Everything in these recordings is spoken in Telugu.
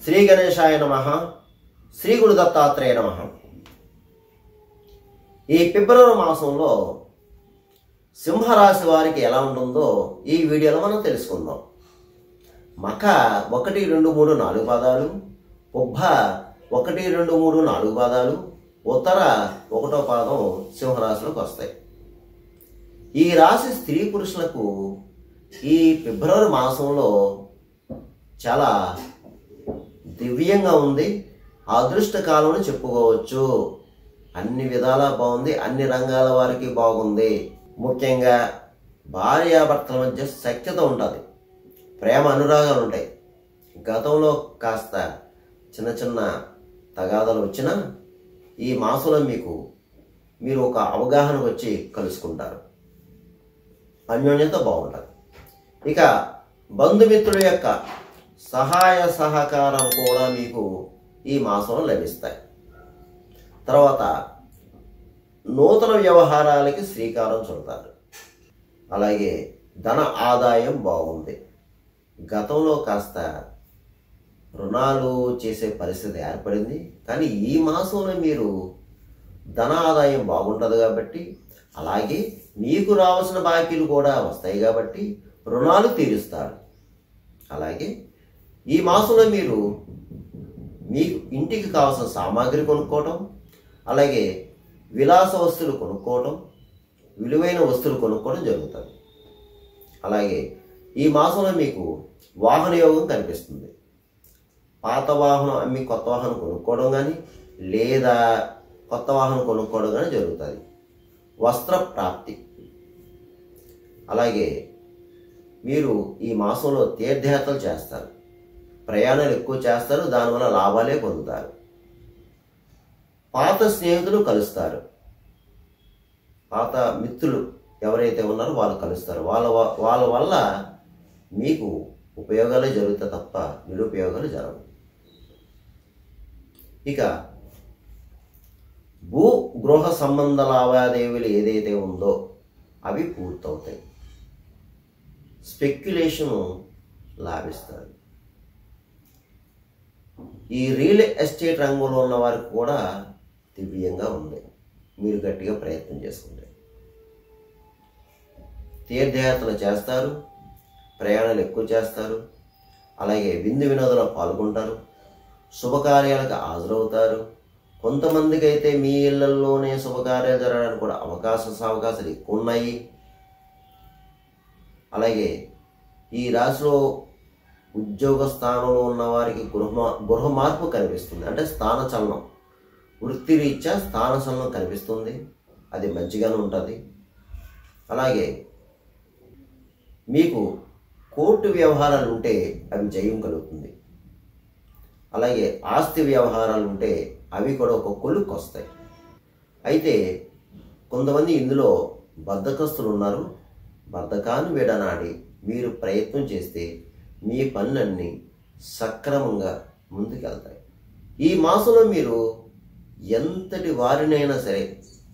శ్రీ గణేశాయ నమ శ్రీ గురు దత్తాత్రేయ నమ ఈ ఫిబ్రవరి మాసంలో సింహరాశి వారికి ఎలా ఉంటుందో ఈ వీడియోలో మనం తెలుసుకుందాం మఖ ఒకటి రెండు మూడు నాలుగు పాదాలు ఉబ్బ ఒకటి రెండు మూడు నాలుగు పాదాలు ఉత్తర ఒకటో పాదం సింహరాశిలోకి వస్తాయి ఈ రాశి స్త్రీ పురుషులకు ఈ ఫిబ్రవరి మాసంలో చాలా దివ్యంగా ఉంది అదృష్ట కాలం అని చెప్పుకోవచ్చు అన్ని విధాలా బాగుంది అన్ని రంగాల వారికి బాగుంది ముఖ్యంగా భార్యాభర్తల మధ్య సఖ్యత ఉంటుంది ప్రేమ అనురాగాలు ఉంటాయి గతంలో కాస్త చిన్న చిన్న తగాదాలు వచ్చినా ఈ మాసంలో మీకు మీరు ఒక అవగాహనకు వచ్చి కలుసుకుంటారు అన్యోన్యత బాగుంటుంది ఇక బంధుమిత్రుల యొక్క సహాయ సహకారం కూడా మీకు ఈ మాసంలో లభిస్తాయి తర్వాత నూతన వ్యవహారాలకి శ్రీకారం చుడతారు అలాగే ధన ఆదాయం బాగుంది గతంలో కాస్త రుణాలు చేసే పరిస్థితి ఏర్పడింది కానీ ఈ మాసంలో మీరు ధన ఆదాయం బాగుంటుంది కాబట్టి అలాగే మీకు రావాల్సిన బాకీలు కూడా వస్తాయి కాబట్టి రుణాలు తీరుస్తారు అలాగే ఈ మాసంలో మీరు మీకు ఇంటికి కావాల్సిన సామాగ్రి కొనుక్కోవటం అలాగే విలాస వస్తువులు కొనుక్కోవటం విలువైన వస్తువులు కొనుక్కోవడం జరుగుతుంది అలాగే ఈ మాసంలో మీకు వాహన యోగం కనిపిస్తుంది పాత వాహనం అమ్మి కొత్త వాహనం కొనుక్కోవడం కానీ లేదా కొత్త వాహనం కొనుక్కోవడం కానీ జరుగుతుంది వస్త్ర ప్రాప్తి అలాగే మీరు ఈ మాసంలో తీర్థయాత్రలు చేస్తారు ప్రయాణాలు ఎక్కువ చేస్తారు దానివల్ల లాభాలే పొందుతారు పాత స్నేహితులు కలుస్తారు పాత మిత్రులు ఎవరైతే ఉన్నారో వాళ్ళు కలుస్తారు వాళ్ళ వ- వాళ్ళ వల్ల మీకు ఉపయోగాలే జరుగుతాయి తప్ప నిరుపయోగాలు జరగవు ఇక భూ గృహ సంబంధ లావాదేవీలు ఏదైతే ఉందో అవి పూర్తవుతాయి స్పెక్యులేషన్ లాభిస్తుంది ఈ రియల్ ఎస్టేట్ రంగంలో ఉన్న వారికి కూడా దివ్యంగా ఉంది మీరు గట్టిగా ప్రయత్నం చేసుకుంటే తీర్థయాత్రలు చేస్తారు ప్రయాణాలు ఎక్కువ చేస్తారు అలాగే విందు వినోదంలో పాల్గొంటారు శుభకార్యాలకు హాజరవుతారు కొంతమందికి అయితే మీ ఇళ్లలోనే శుభకార్యాలు జరగడానికి కూడా అవకాశం అవకాశాలు ఎక్కువ ఉన్నాయి అలాగే ఈ రాశిలో ఉద్యోగ స్థానంలో ఉన్న వారికి గృహ గృహ మార్పు కనిపిస్తుంది అంటే స్థాన చలనం వృత్తిరీత్యా స్థాన చలనం కనిపిస్తుంది అది మంచిగానే ఉంటుంది అలాగే మీకు కోర్టు వ్యవహారాలు ఉంటే అవి జయం కలుగుతుంది అలాగే ఆస్తి వ్యవహారాలు ఉంటే అవి కూడా ఒక కొలుక్కు వస్తాయి అయితే కొంతమంది ఇందులో బద్ధకస్తులు ఉన్నారు బద్ధకాన్ని విడనాడి మీరు ప్రయత్నం చేస్తే మీ పనులన్నీ సక్రమంగా ముందుకెళ్తాయి ఈ మాసంలో మీరు ఎంతటి వారినైనా సరే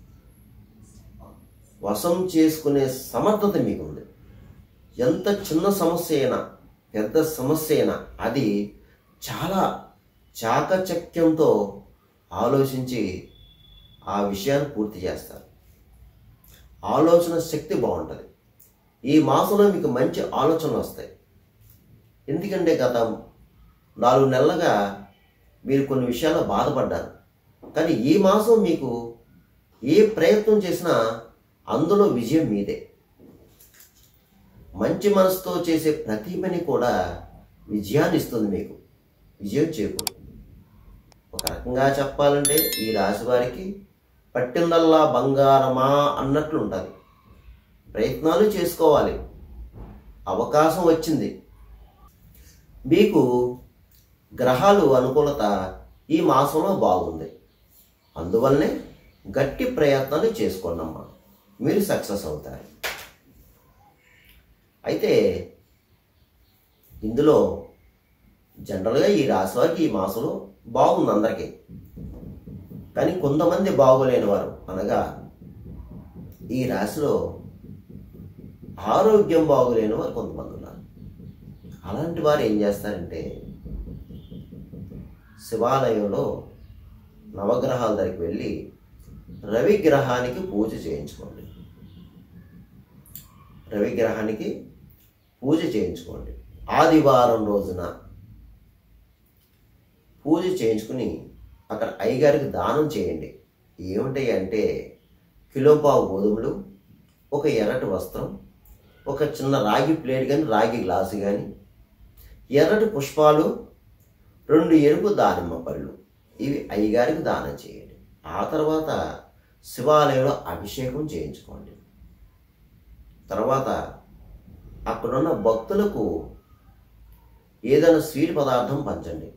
వశం చేసుకునే సమర్థత మీకుంది ఎంత చిన్న సమస్య అయినా పెద్ద సమస్య అయినా అది చాలా చాకచక్యంతో ఆలోచించి ఆ విషయాన్ని పూర్తి చేస్తారు ఆలోచన శక్తి బాగుంటుంది ఈ మాసంలో మీకు మంచి ఆలోచనలు వస్తాయి ఎందుకంటే గత నాలుగు నెలలుగా మీరు కొన్ని విషయాల్లో బాధపడ్డారు కానీ ఈ మాసం మీకు ఏ ప్రయత్నం చేసినా అందులో విజయం మీదే మంచి మనసుతో చేసే ప్రతి పని కూడా విజయాన్ని ఇస్తుంది మీకు విజయం చేకూరు ఒక రకంగా చెప్పాలంటే ఈ రాశి వారికి పట్టిందల్లా బంగారమా అన్నట్లు ఉంటుంది ప్రయత్నాలు చేసుకోవాలి అవకాశం వచ్చింది మీకు గ్రహాలు అనుకూలత ఈ మాసంలో బాగుంది అందువల్లనే గట్టి ప్రయత్నాలు చేసుకోండమ్మా మీరు సక్సెస్ అవుతారు అయితే ఇందులో జనరల్గా ఈ రాశి వారికి ఈ మాసంలో బాగుంది అందరికీ కానీ కొంతమంది బాగోలేని వారు అనగా ఈ రాశిలో ఆరోగ్యం బాగోలేని వారు కొంతమంది ఉన్నారు అలాంటి వారు ఏం చేస్తారంటే శివాలయంలో నవగ్రహాల దగ్గరికి వెళ్ళి రవి గ్రహానికి పూజ చేయించుకోండి రవి గ్రహానికి పూజ చేయించుకోండి ఆదివారం రోజున పూజ చేయించుకుని అక్కడ అయ్యగారికి దానం చేయండి ఏమిటాయి అంటే కిలోపావు గోధుమలు ఒక ఎర్రటి వస్త్రం ఒక చిన్న రాగి ప్లేట్ కానీ రాగి గ్లాసు కానీ ఎర్రటి పుష్పాలు రెండు ఎరుపు దానిమ్మ పళ్ళు ఇవి అయ్యగారికి దానం చేయండి ఆ తర్వాత శివాలయంలో అభిషేకం చేయించుకోండి తర్వాత అక్కడున్న భక్తులకు ఏదైనా స్వీట్ పదార్థం పంచండి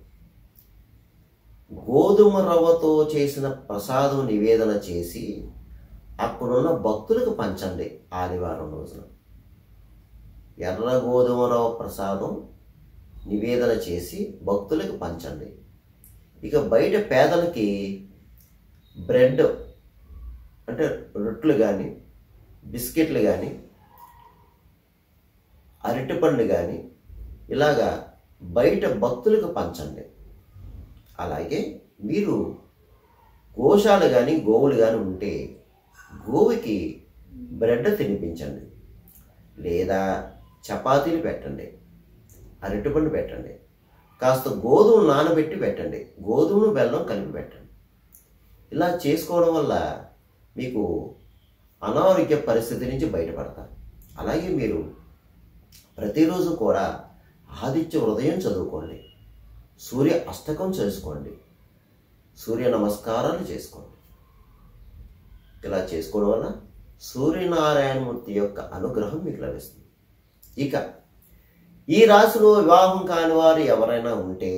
గోధుమ రవ్వతో చేసిన ప్రసాదం నివేదన చేసి అక్కడున్న భక్తులకు పంచండి ఆదివారం రోజున ఎర్ర గోధుమ రవ్వ ప్రసాదం నివేదన చేసి భక్తులకు పంచండి ఇక బయట పేదలకి బ్రెడ్ అంటే రొట్టెలు కానీ బిస్కెట్లు కానీ అరటిపండు కానీ ఇలాగా బయట భక్తులకు పంచండి అలాగే మీరు గోశాలు కానీ గోవులు కానీ ఉంటే గోవుకి బ్రెడ్ తినిపించండి లేదా చపాతీలు పెట్టండి అరటిపండు పెట్టండి కాస్త గోధుమ నానబెట్టి పెట్టండి గోధుమను బెల్లం కలిపి పెట్టండి ఇలా చేసుకోవడం వల్ల మీకు అనారోగ్య పరిస్థితి నుంచి బయటపడతారు అలాగే మీరు ప్రతిరోజు కూడా ఆదిత్య హృదయం చదువుకోండి సూర్య అష్టకం చేసుకోండి సూర్య నమస్కారాలు చేసుకోండి ఇలా చేసుకోవడం వల్ల సూర్యనారాయణమూర్తి యొక్క అనుగ్రహం మీకు లభిస్తుంది ఇక ఈ రాశిలో వివాహం కాని వారు ఎవరైనా ఉంటే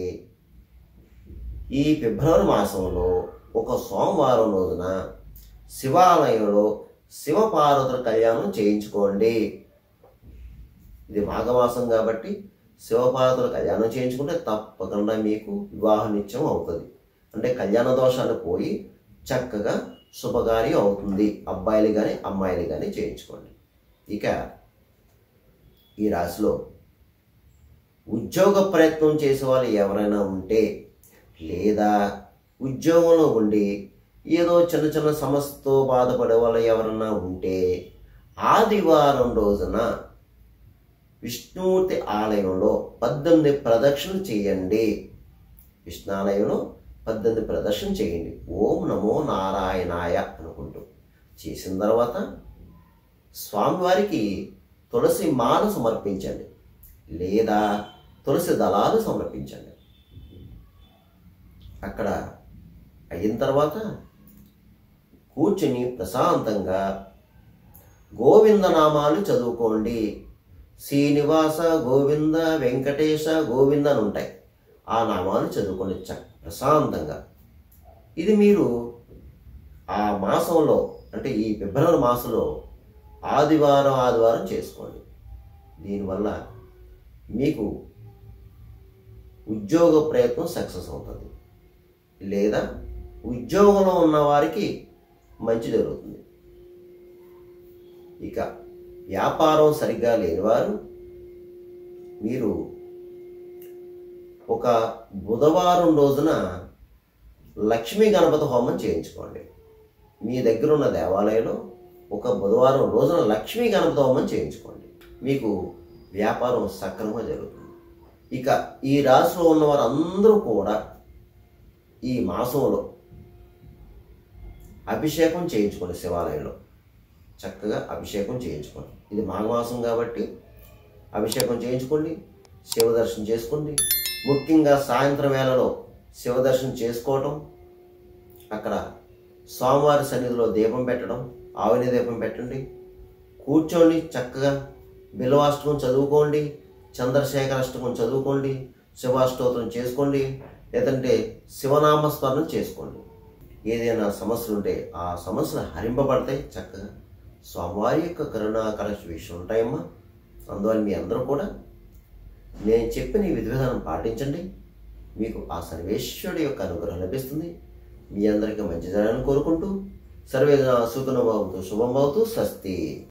ఈ ఫిబ్రవరి మాసంలో ఒక సోమవారం రోజున శివాలయంలో శివపార్వతుల కళ్యాణం చేయించుకోండి ఇది మాఘమాసం కాబట్టి శివపార్వతుల కళ్యాణం చేయించుకుంటే తప్పకుండా మీకు వివాహ నిత్యం అవుతుంది అంటే కళ్యాణ దోషాలు పోయి చక్కగా శుభకార్యం అవుతుంది అబ్బాయిలు కానీ అమ్మాయిలు కానీ చేయించుకోండి ఇక ఈ రాశిలో ఉద్యోగ ప్రయత్నం చేసే వాళ్ళు ఎవరైనా ఉంటే లేదా ఉద్యోగంలో ఉండి ఏదో చిన్న చిన్న సమస్యతో బాధపడే వాళ్ళు ఎవరైనా ఉంటే ఆదివారం రోజున విష్ణుమూర్తి ఆలయంలో పద్దెనిమిది ప్రదక్షిణలు చేయండి విష్ణాలయంలో పద్దెనిమిది ప్రదక్షిణ చేయండి ఓం నమో నారాయణాయ అనుకుంటూ చేసిన తర్వాత స్వామివారికి తులసి మాల సమర్పించండి లేదా తులసి దళాలు సమర్పించండి అక్కడ అయిన తర్వాత కూర్చుని ప్రశాంతంగా గోవింద నామాలు చదువుకోండి శ్రీనివాస గోవింద వెంకటేశ గోవింద అని ఉంటాయి ఆ నామాలు చదువుకోండి చ ప్రశాంతంగా ఇది మీరు ఆ మాసంలో అంటే ఈ ఫిబ్రవరి మాసంలో ఆదివారం ఆదివారం చేసుకోండి దీనివల్ల మీకు ఉద్యోగ ప్రయత్నం సక్సెస్ అవుతుంది లేదా ఉద్యోగంలో ఉన్న వారికి మంచి జరుగుతుంది ఇక వ్యాపారం సరిగ్గా లేనివారు మీరు ఒక బుధవారం రోజున లక్ష్మీ గణపతి హోమం చేయించుకోండి మీ దగ్గర ఉన్న దేవాలయంలో ఒక బుధవారం రోజున లక్ష్మీ గణపతి హోమం చేయించుకోండి మీకు వ్యాపారం సక్రమంగా జరుగుతుంది ఇక ఈ రాశిలో ఉన్న వారందరూ కూడా ఈ మాసంలో అభిషేకం చేయించుకోండి శివాలయంలో చక్కగా అభిషేకం చేయించుకోండి ఇది మాఘమాసం కాబట్టి అభిషేకం చేయించుకోండి శివ దర్శనం చేసుకోండి ముఖ్యంగా సాయంత్రం వేళలో శివ దర్శనం చేసుకోవటం అక్కడ స్వామివారి సన్నిధిలో దీపం పెట్టడం ఆవిని దీపం పెట్టండి కూర్చోండి చక్కగా బిల్వాష్టకం చదువుకోండి చంద్రశేఖర అష్టకం చదువుకోండి శివాష్టోత్రం చేసుకోండి లేదంటే శివనామస్మరణ చేసుకోండి ఏదైనా సమస్యలు ఉంటే ఆ సమస్యలు హరింపబడతాయి చక్కగా స్వామివారి యొక్క కరుణా కలక్ష విషయం ఉంటాయమ్మా అందువల్ల మీ అందరూ కూడా నేను చెప్పిన ఈ విధి విధానం పాటించండి మీకు ఆ సర్వేశ్వరుడి యొక్క అనుగ్రహం లభిస్తుంది మీ అందరికీ మంచి జరగాలని కోరుకుంటూ సర్వేజన సుఖనం అవుతూ శుభం అవుతూ స్వస్తి